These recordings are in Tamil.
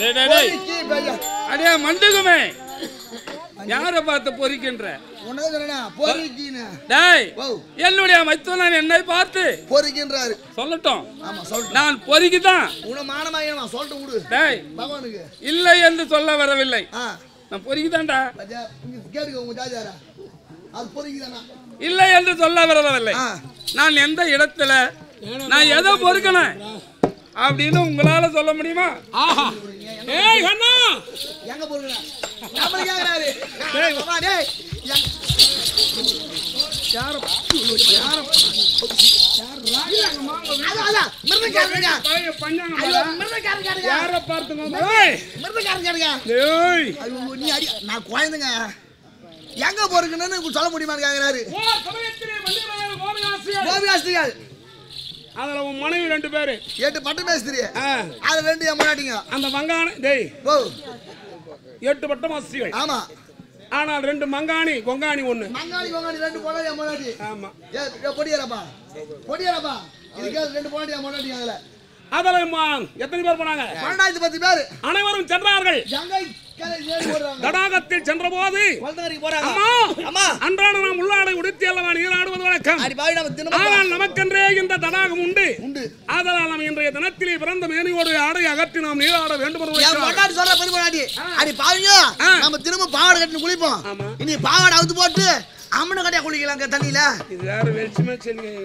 டேய், டேய், டேய். பொறுக்கி பையா. அடே மண்டுகுமே யாரை பார்த்து பொறிக்கின்ற உனக்கு சொல்றேனா, பொறுக்கின்னு. டேய் ஓ, என்னுடைய மைத்துனன் என்னை பார்த்து பொறுக்கின்றாரு. சொல்லட்டும் ஆமா, சொல்லட்டும். நான் பொறுக்கிதான் உன மானமாயினமா, சொல்லட்டும் விடு. டேய் பகவானுக்கு. இல்லை என்று சொல்ல வரவில்லை ஆ, நான் பொறுக்கிதான்டா பாத்தியா, இங்க கேட்டுக்கோ உங்க ஜாதியாரா. அது பொறுக்கிதானா? இல்லை என்று சொல்ல வரவில்லை ஆ, நான் எந்த இடத்துல நான் எதை பொறுக்கணும் அப்படின்னு உங்களால சொல்ல முடியுமா ஆஹா ஏய் கண்ணா எங்க பொறுக்குற? நம்மள கேக்குறாரு. அம்மா, டேய், எங்க- யார அதான், அதான், மிருதக்காரனுங்க. ஐயோ, மிருதக்காரனுங்க. யார பார்த்துங்க ஏய், மிருதக்காரனுங்க. ஏய், ஐயோ, நீ அடி நான் குழந்தைங்க எங்க பொறுக்கணும்னு சொல்ல முடியுமான்னு கேக்குறாரு ஓ சமயத்திலே வள்ளிமலையில் கோபிகாசியார். கோபியாஸ்திரிகள் அதுல உன் மனைவி ரெண்டு பேரு எட்டு பட்டு மேஸ்திரி ஆ, அது ரெண்டு என் முன்னாடிங்க அந்த மங்காணி டேய் ஓ எட்டு பட்டம் ஆசிரியர்கள் ஆமா ஆனால் ரெண்டு மங்காணி கொங்காணி ஒண்ணு மங்காளி கொங்காளி ரெண்டு போனா என் முன்னாடி ஆமா ஏ ஏ, பொடியாரப்பா பொடியாரப்பா இதுக்கு ரெண்டு போனாடி என் முன்னாடி அதுல அதுல மா- எத்தனை பேர் போனாங்க பன்னெண்டாயிரத்தி பத்து பேரு அனைவரும் சென்றார்கள் ஜங்கை கரை ஏறி ஓடுறாங்க தடாகத்தில் சென்ற போது வளர்ந்தவரைக்கு போறாங்க அம்மா அம்மா அன்றாட நாம் உள்ளாடை உடுத்தி அல்லவா நீராடுவது வழக்கம் அடி பாவி நம்ம தினமும் ஆனால் நமக்கென்றே இந்த தடாகம் உண்டு உண்டு ஆதலால் நாம் இன்றைய தினத்திலே பிறந்த மேனியோடு ஆடை அகற்றி நாம் நீராட வேண்டும் என்று என் வைக்கிறார்கள். பொண்டாட்டி சொல்ற பெரிய பொண்டாட்டி அடி பாவிங்க ஆ. நம்ம திரும்ப பாவாடை கட்டி குளிப்போம் ஆமா. இனி பாவாடை அவுத்து போட்டு அம்மனை கட்டியா குளிக்கலாங்க தண்ணியில இது வேற வெளிச்சமே சொல்லுங்க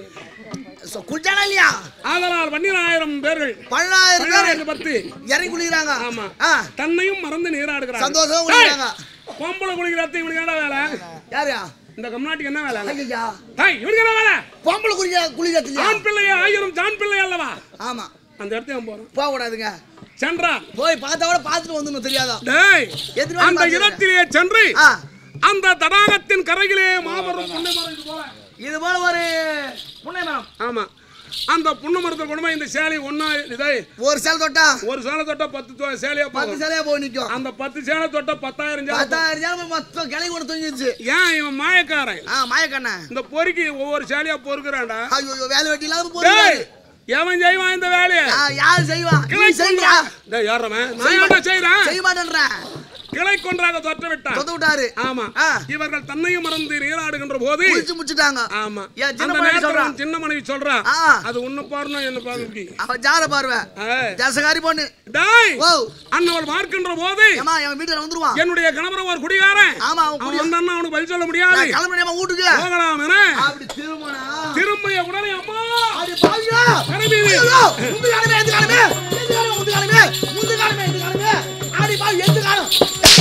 சொ- குளிச்சானா இல்லையா ஆதலால் பன்னிராயிரம் பேர்கள் பன்னெண்டாயிரம் பேர் பன்னிராயிரத்து பத்து இறங்கி குளிக்கிறாங்க ஆமா. ஆ, தன்னையும் மறந்து நீராடுகிறார் சந்தோஷமா குளிக்கிறாங்க பொம்பளை குளிக்கிறத இவனுக்கு என்ன வேலை யாரையா இந்த கம்நாட்டுக்கு என்ன வேலை ஐயா தாய் இவனுக்கு என்ன வேலை பொம்பளை குளிக்க குளிக்கிறது இல்லையா ஆண் பிள்ளைய ஆயிரம் ஜான் பிள்ளை அல்லவா ஆமா அந்த இடத்துக்கு அவன் போறான் போக கூடாதுங்க சென்றான் போய் பார்த்தா கூட பார்த்துட்டு வந்துடணும் தெரியாதா டேய் எத்தனை வாட்டி அந்த பார்த்திருக்க? இடத்திலே சென்று ஆ அந்த தடாகத்தின் கரையிலே மாபெரும் புன்னை மரம் இது போல இது போல ஒரு புண்ணை மரம் ஆமா அந்த புன்னை மரத்தை கொண்டு போய் இந்த சேலை ஒன்னா இதை ஒரு சேலை தொட்டா ஒரு சேலை தொட்டா பத்து தொ- சேலையா பத்து போகும் சேலையா போய் நிக்கும் அந்த பத்து சேலை தொட்டா பத்தாயிரம் சேலை போகும். பத்தாயிரம் சேலை மொத்தம் கிளை கூட தொங்கிடுச்சு ஏன் இவன் மாயக்காரன் ஆ மாயக்கண்ணா இந்த பொறுக்கி ஒவ்வொரு சேலையா பொறுக்குறான்டா ஐயோ வேலை வெட்டி இல்லாம டேய் போறாரு எவன் செய்வான் இந்த வேலையை யார் செய்வா நீ கிளை செய்யா கொன்றா டேய் யாரவன் நான் ஏன்டா செய்றேன் செய்ய மாட்டேன்ற கிளை கொன்றாக தொற்ற விட்டான் தொத்து விட்டாரு ஆமா ஆ. இவர்கள் தன்னையும் மறந்து நீராடுகின்ற போது குளிச்சு முடிச்சுட்டாங்க ஆமா ஏன் சின்ன அந்த மனைவி நேரத்துல சொல்றா? அவன் சின்ன மனைவி சொல்றா ஆ. அது உன்னை பாருனா என்ன பாருங்க அவ ஜார பார்வை ஜசகாரி பொண்ணு டாய் ஓ அன்னவள் பார்க்கின்ற போது ஏமா என் வீட்டுல வந்துருவான் என்னுடைய கணவர் ஒரு குடிகாரன் ஆமா அவன் அவன் குடி வந்தான்னா அவனுக்கு பதில் சொல்ல முடியாது நான் கிளம்புறேன் வீட்டுக்கு போகலாம் என அப்படி திருமணா திரும்பிய உடனே அம்மா அடி பாவியா கரமீது. ஐயோ முந்து காலமே எந்த காலமே எந்த காலமே முந்து காலமே முந்து காலமே எந்த காலமே அடி பாவி எந்த காலம்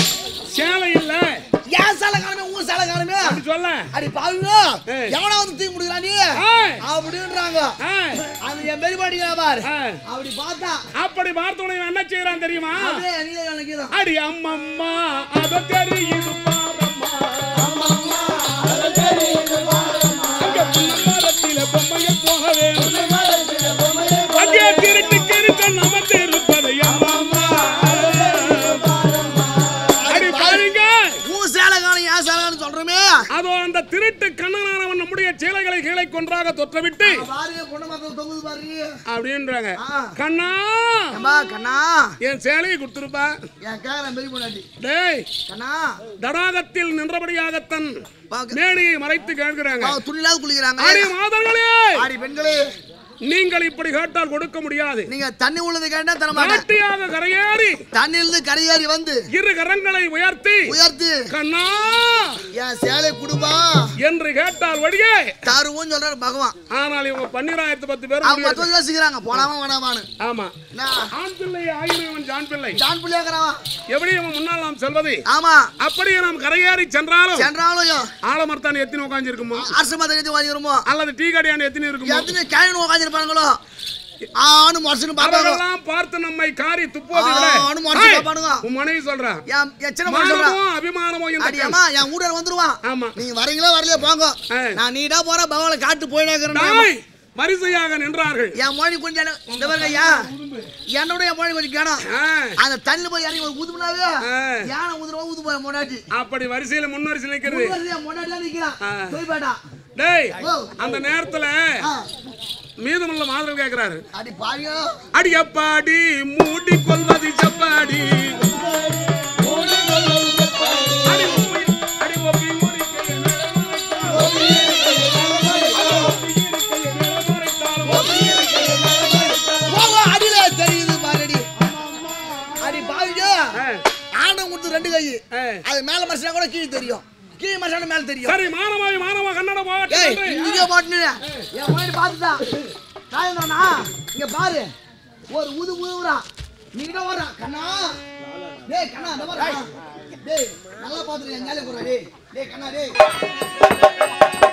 சேலை இல்ல ஏன் சால காலமே உன் சால காலமே அப்படி சொல்ல அடி பாவிங்க ஏய். எவனா வந்து தீ முடிக்கலாம் நீ ஏய். அப்படின்றாங்க ஏய், அது என் பெரிய பாட்டிங்க பாரு ஏய். அப்படி பார்த்தா அப்படி பார்த்தவனை இவன் என்ன செய்யறான் தெரியுமா அப்படியே நீல நினைக்கிறான் அடி அம்மம்மா அத தெரியுது பாரம்மா அங்க புன்னமரத்தில பொம்மைய போக வேணும் அங்கே திருட்டு கிருக்க நமக்கு இருப்பது அம்மம்மா அடி பாருங்க உன் சேல காலம் ஏன் சேல காலம் சொல்றமே அதோ அந்த திருட்டு கண்ணனானவன் நம்முடைய சேலைகளை கீழே கொன்றாக தொற்றவிட்டு பாருங்க பொண்ணு மரத்துல தொங்குது பாருங்க அப்படின்றாங்க ஆ. கண்ணா ஏம்பா கண்ணா என் சேலையை கொடுத்துருப்பா என் கேக்குறேன் பெரிய பொண்டாட்டி டேய் கண்ணா தடாகத்தில் நின்றபடியாகத்தன் பாக்க- மேனியை மறைத்து கேட்கிறாங்க அவ துணிலாவது குளிக்கிறாங்க அடி மாதங்களே ஆடி பெண்களே நீங்கள் இப்படி கேட்டால் கொடுக்க முடியாது நீங்க தண்ணி உள்ளது கேட்டா தர மாட்டேன் நாட்டியாக கரையேறி தண்ணியிலிருந்து கரையேறி வந்து இரு கரங்களை உயர்த்தி உயர்த்து கண்ணா என் சேலை குடும்பா என்று கேட்டால் வழியே தருவோம் சொல்றாரு பகவான் ஆனால் இவங்க பன்னிராயிரத்து பத்து பேர் அவங்க மொத்தம் யோசிக்கிறாங்க போலாமா வேணாமான்னு ஆமா நான் ஆண் பிள்ளை ஆயிரம் இவன் ஜான் பிள்ளை ஜான் பிள்ளையாக்குறான் எப்படி இவன் முன்னால் நாம் செல்வது ஆமா அப்படியே நாம் கரையேறி சென்றாலும் சென்றாலும் ஆலமரத்தான் எத்தனை உட்காந்துருக்குமோ அரசு மதத்தை வாங்கிருமோ அல்லது டீ கடையாண்டு எத்தனை இருக்குமோ எத்தனை கேழன் உட்காந்துருப்பாங்களோ ஆணு மனுஷனு பாப்பாங்க அவர்களெல்லாம் பார்த்து நம்மை காரி துப்புவதை விட ஆ, அவனு மனுஷன் ஏய், பாப்பானுங்க. உன் மனைவி சொல்றா என் எச்சனை பண்ண சொல்றான் மானமோ அபிமானமோ இந்த அடியாமா என் ஊடர் வந்துருவான் ஆமா நீங்க வரீங்களோ வரலையோ போங்க ஆ. நான் நீடா போற பகவான காட்டு போயினே இருக்கிறேன் நாய் வரிசையாக நின்றார்கள் என் மொழி கொஞ்சம் எனக்கு- இந்த பாருங்க ஐயா என்னோட என் மொழி கொஞ்சம் கேடம் ஆ, அந்த தண்ணி போய் இறங்கி ஒரு ஊதுனாவே ஆ. யானை ஊதுறவா ஊது போய் முன்னாடி அப்படி வரிசையில முன்வரிசை நிக்கிறது முன்னாடி முன்னாடி நிக்கிறான் ஆ. போய் பாட்டா டேய் ஓ. அந்த நேரத்துல ஆ. மீதமுள்ள மாதிரி கேட்கிறாரு அடி பாவியோ அடியப்பாடி மூடி கொள்வது செப்பாடி அடி ஒப்பி- அடி ஒப்பி முறிக்கையை நிலமறைத்தாலும். ஒப்பி இருக்கையை நிலமறைத்தாலும். போங்க அடியில தெரியுது பாருடி அடி பாவியோ ஆ, ஆண்டம் கொடுத்து ரெண்டு கை ஆ. அது மேல மனுஷனா கூட கீழே தெரியும் கீழே மனுஷனா மேல தெரியும் சரி மானமாவி மானவா கன்னட ஏய் போகட்டும் இங்கே போட்டுனு என் முன்னாடி பார்த்துதான் காயந்தோனா இங்க பாரு ஒரு ஊது ஊதுறா நீ கிட்ட வர்றா கண்ணா டேய் கண்ணா இந்த பாரு டேய் நல்லா பாத்துட்டு என் ஜாலியா போறா டேய் டேய் கண்ணா டேய்